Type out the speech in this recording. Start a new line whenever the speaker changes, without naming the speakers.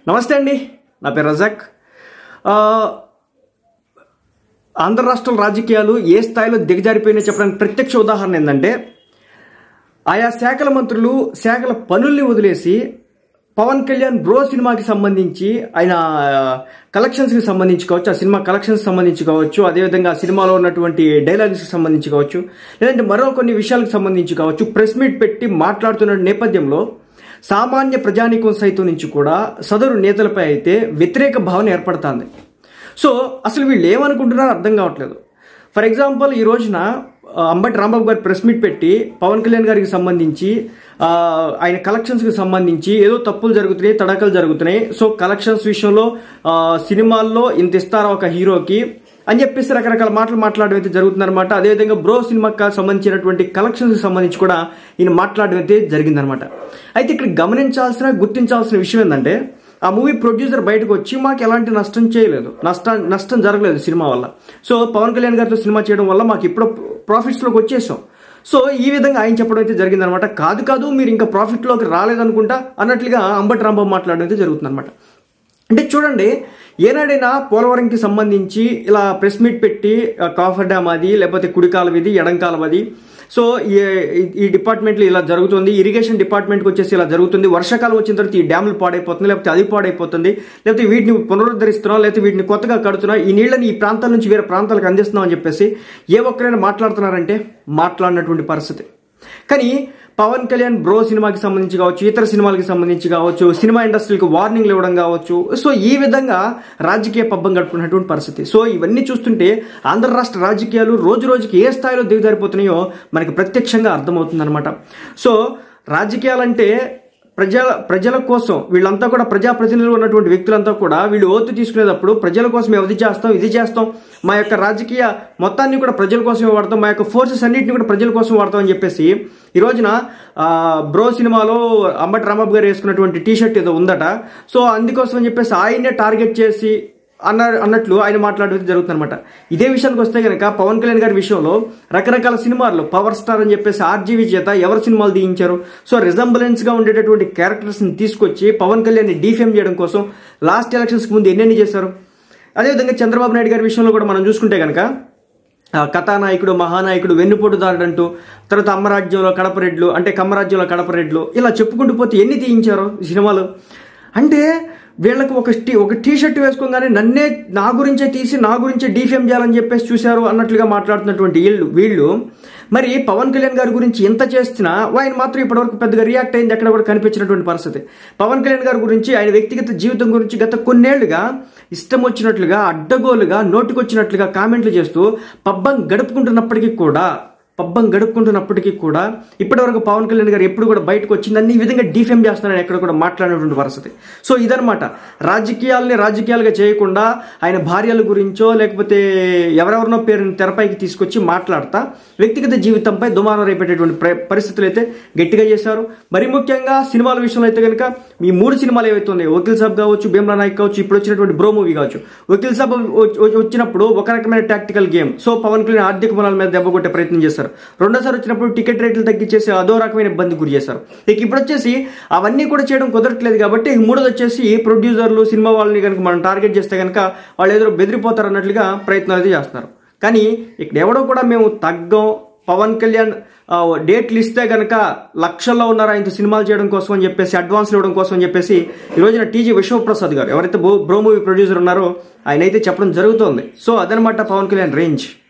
నమస్తే అండి నా పేరు రజాక్ ఆ, ఆంధ్ర రాష్ట్రాల రాజకీయాలు ఏ స్థాయిలో దిగజారిపోయినా చెప్పడానికి ప్రత్యక్ష ఉదాహరణ ఏంటంటే ఆయా శాఖల మంత్రులు శాఖల పనుల్ని వదిలేసి పవన్ కళ్యాణ్ బ్రో సినిమాకి సంబంధించి ఆయన కలెక్షన్స్కి సంబంధించి కావచ్చు ఆ సినిమా కలెక్షన్స్ సంబంధించి కావచ్చు అదేవిధంగా ఆ సినిమాలో ఉన్నటువంటి డైలాగ్స్కి సంబంధించి కావచ్చు లేదంటే మరో కొన్ని విషయాలకు సంబంధించి కావచ్చు ప్రెస్ మీట్ పెట్టి మాట్లాడుతున్న నేపథ్యంలో సామాన్య ప్రజానీకం సైతం నుంచి కూడా సదరు నేతలపై అయితే వ్యతిరేక భావన ఏర్పడుతుంది సో అసలు వీళ్ళు ఏమనుకుంటున్నారో అర్థం కావట్లేదు ఫర్ ఎగ్జాంపుల్ ఈ రోజున ఆ, అంబటి రాంబాబు గారు ప్రెస్ మీట్ పెట్టి పవన్ కళ్యాణ్ గారికి సంబంధించి ఆ, ఆయన కలెక్షన్స్కి సంబంధించి ఏదో తప్పులు జరుగుతున్నాయి తడకలు జరుగుతున్నాయి సో కలెక్షన్స్ విషయంలో ఆ, సినిమాల్లో ఇంత ఇస్తారా ఒక హీరోకి అని చెప్పేసి రకరకాల మాటలు మాట్లాడడం అయితే జరుగుతుందన్నమాట అదేవిధంగా బ్రో సినిమాకి సంబంధించినటువంటి కలెక్షన్స్ సంబంధించి కూడా ఈయన మాట్లాడడం అయితే జరిగిందనమాట అయితే ఇక్కడ గమనించాల్సిన గుర్తించాల్సిన విషయం ఏంటంటే ఆ మూవీ ప్రొడ్యూసర్ బయటకు వచ్చి మాకు ఎలాంటి నష్టం చేయలేదు నష్టం నష్టం జరగలేదు సినిమా వల్ల సో పవన్ కళ్యాణ్ గారితో సినిమా చేయడం వల్ల మాకు ఇప్పుడు ప్రాఫిట్స్లోకి వచ్చేసాం సో ఈ విధంగా ఆయన చెప్పడం అయితే జరిగిందనమాట కాదు కాదు మీరు ఇంకా ప్రాఫిట్లోకి రాలేదనుకుంటా అన్నట్లుగా అంబటి రాంబాబు మాట్లాడడం అయితే జరుగుతుందన్నమాట అంటే చూడండి ఏనాడైనా పోలవరంకి సంబంధించి ఇలా ప్రెస్ మీట్ పెట్టి ఆ, కాఫర్ డ్యామ్ అది లేకపోతే కుడికాలం ఇది ఎడంకాలం అది సో ఈ- ఈ డిపార్ట్మెంట్లో ఇలా జరుగుతుంది ఇరిగేషన్ డిపార్ట్మెంట్కి వచ్చేసి ఇలా జరుగుతుంది వర్షాకాలం వచ్చిన తర్వాత ఈ డ్యాములు పాడైపోతుంది లేకపోతే అది పాడైపోతుంది లేకపోతే వీటిని పునరుద్ధరిస్తున్నాం లేకపోతే వీటిని కొత్తగా కడుతున్నాం ఈ నీళ్ళని ఈ ప్రాంతాల నుంచి వేరే ప్రాంతాలకు అందిస్తున్నాం అని చెప్పేసి ఏ ఒక్కరైనా మాట్లాడుతున్నారంటే మాట్లాడినటువంటి పరిస్థితి కానీ పవన్ కళ్యాణ్ బ్రో సినిమాకి సంబంధించి కావచ్చు ఇతర సినిమాలకి సంబంధించి కావచ్చు సినిమా ఇండస్ట్రీకి వార్నింగ్లు ఇవ్వడం కావచ్చు సో ఈ విధంగా రాజకీయ పబ్బం గడుపుకున్నటువంటి పరిస్థితి సో ఇవన్నీ చూస్తుంటే ఆంధ్ర రాష్ట్ర రాజకీయాలు రోజు రోజుకి ఏ స్థాయిలో దిగజారిపోతున్నాయో మనకి ప్రత్యక్షంగా అర్థమవుతుందన్నమాట సో రాజకీయాలంటే ప్రజల ప్రజల కోసం వీళ్ళంతా కూడా ప్రజాప్రతినిధులు ఉన్నటువంటి వ్యక్తులంతా కూడా వీళ్ళు ఓతు తీసుకునేటప్పుడు ప్రజల కోసం అది చేస్తాం ఇది చేస్తాం మా యొక్క రాజకీయ మొత్తాన్ని కూడా ప్రజల కోసమే వాడతాం మా యొక్క ఫోర్సెస్ అన్నింటిని కూడా ప్రజల కోసం వాడతాం అని చెప్పేసి ఈ రోజున ఆ, బ్రో సినిమాలో అంబటి రాంబాబు గారు వేసుకున్నటువంటి టీ షర్ట్ ఏదో ఉందట సో అందుకోసం అని చెప్పేసి ఆయన్నే టార్గెట్ చేసి అన్న అన్నట్లు ఆయన మాట్లాడడం జరుగుతుందన్నమాట ఇదే విషయానికి వస్తే కనుక పవన్ కళ్యాణ్ గారి విషయంలో రకరకాల సినిమాల్లో పవర్ స్టార్ అని చెప్పేసి ఆర్జీవీ చేత ఎవరు సినిమాలు తీయించారు సో రిజంబలెన్స్ గా ఉండేటటువంటి క్యారెక్టర్స్ ని తీసుకొచ్చి పవన్ కళ్యాణ్ ని డిఫేమ్ చేయడం కోసం లాస్ట్ ఎలక్షన్స్ కి ముందు ఎన్నెన్ని చేశారు అదేవిధంగా చంద్రబాబు నాయుడు గారి విషయంలో కూడా మనం చూసుకుంటే కనుక ఆ, కథానాయకుడు మహానాయకుడు వెన్నుపోటుదారుడు అంటూ తర్వాత అమ్మరాజ్యంలో కడపరెడ్లు అంటే కమ్మరాజ్యంలో కడపరెడ్లు ఇలా చెప్పుకుంటూ పోతే ఎన్ని తీయించారు ఈ సినిమాలు అంటే వీళ్ళకి ఒక టీ ఒక టీ షర్ట్ వేసుకోగానే నన్నే నా గురించే తీసి నా గురించే డీఫేమ్ చేయాలని చెప్పేసి చూశారు అన్నట్లుగా మాట్లాడుతున్నటువంటి వీళ్ళు వీళ్ళు మరి పవన్ కళ్యాణ్ గారి గురించి ఎంత చేసినా ఆయన మాత్రం ఇప్పటివరకు పెద్దగా రియాక్ట్ అయింది ఎక్కడ కూడా కనిపించినటువంటి పరిస్థితి పవన్ కళ్యాణ్ గారి గురించి ఆయన వ్యక్తిగత జీవితం గురించి గత కొన్నేళ్లుగా ఇష్టం వచ్చినట్లుగా అడ్డగోలుగా నోటికొచ్చినట్లుగా కామెంట్లు చేస్తూ పబ్బం గడుపుకుంటున్నప్పటికీ కూడా పబ్బం గడుపుకుంటున్నప్పటికీ కూడా ఇప్పటివరకు పవన్ కళ్యాణ్ గారు ఎప్పుడు కూడా బయటకు వచ్చిందని ఈ విధంగా డిఫేమ్ చేస్తున్నారని ఎక్కడ కూడా మాట్లాడినటువంటి పరిస్థితి సో ఇదనమాట రాజకీయాలని రాజకీయాలుగా చేయకుండా ఆయన భార్యల గురించో లేకపోతే ఎవరెవరినో పేరుని తెరపైకి తీసుకొచ్చి మాట్లాడతా వ్యక్తిగత జీవితంపై దుమారం రేపేటటువంటి ప్ర- పరిస్థితులు అయితే గట్టిగా చేశారు మరి ముఖ్యంగా సినిమాల విషయంలో అయితే కనుక ఈ మూడు సినిమాలు ఏవైతే ఉన్నాయో వకీల్ సాబ్ కావచ్చు భీమ్లా నాయక్ కావచ్చు ఇప్పుడు వచ్చినటువంటి బ్రో మూవీ కావచ్చు వకీల్ సాబ్ వచ్చి- వచ్చి- వచ్చినప్పుడు ఒక రకమైన tactical game so Pawan Kalyan ఆర్థిక మూలాల మీద దెబ్బ కొట్టే ప్రయత్నం చేశారు రెండోసారి వచ్చినప్పుడు టికెట్ రేట్లు తగ్గించేసి అదో రకమైన ఇబ్బంది గురి చేశారు ఇక ఇప్పుడు వచ్చేసి అవన్నీ కూడా చేయడం కుదరట్లేదు కాబట్టి ఇక మూడోది వచ్చేసి ప్రొడ్యూసర్లు సినిమా వాళ్ళని కనుక మనం టార్గెట్ చేస్తే కనుక వాళ్ళు ఏదో బెదిరిపోతారు అన్నట్లుగా ప్రయత్నాలు అయితే చేస్తున్నారు కానీ ఇక్కడ ఎవడో కూడా మేము తగ్గం పవన్ కళ్యాణ్ ఆ, డేట్లు ఇస్తే గనక లక్షల్లో ఉన్నారు ఆయనతో సినిమాలు చేయడం కోసం అని చెప్పేసి అడ్వాన్స్ ఇవ్వడం కోసం అని చెప్పేసి ఈ రోజున టీజీ విశ్వప్రసాద్ గారు ఎవరైతే బ్రో బ్రో మూవీ ప్రొడ్యూసర్ ఉన్నారో ఆయన అయితే చెప్పడం జరుగుతోంది సో అదనమాట పవన్ కళ్యాణ్ రేంజ్